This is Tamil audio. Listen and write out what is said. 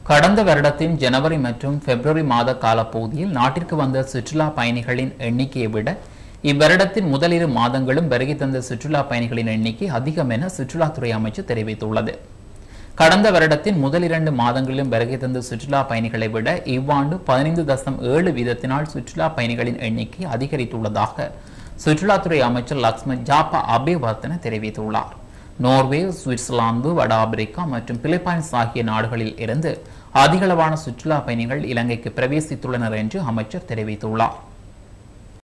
கடந்த வருடத்தின் ஜனவரி மற்றும் பிப்ரவரி மாத காலப்பகுதியில் நாட்டிற்கு வந்த சுற்றுலா பயணிகளின் எண்ணிக்கையை விட இவ்வருடத்தின் முதலிரு மாதங்களும் வருகை தந்த சுற்றுலா பயணிகளின் எண்ணிக்கை அதிகம் என சுற்றுலாத்துறை அமைச்சு தெரிவித்துள்ளது கடந்த வருடத்தின் முதல் இரண்டு மாதங்களிலும் வருகை தந்த சுற்றுலா பயணிகளை விட இவ்வாண்டு பதினைந்து தசம் ஏழு வீதத்தினால் சுற்றுலா பயணிகளின் எண்ணிக்கை அதிகரித்துள்ளதாக சுற்றுலாத்துறை அமைச்சர் லக்ஷ்மண் ஜாப்பா அபேவர்த்தன தெரிவித்துள்ளார் நோர்வே சுவிட்சர்லாந்து வட ஆப்பிரிக்கா மற்றும் பிலிப்பைன்ஸ் ஆகிய நாடுகளில் இருந்து அதிகளவான சுற்றுலா பயணிகள் இலங்கைக்கு பிரவேசித்துள்ளனர் என்று அமைச்சர் தெரிவித்துள்ளார்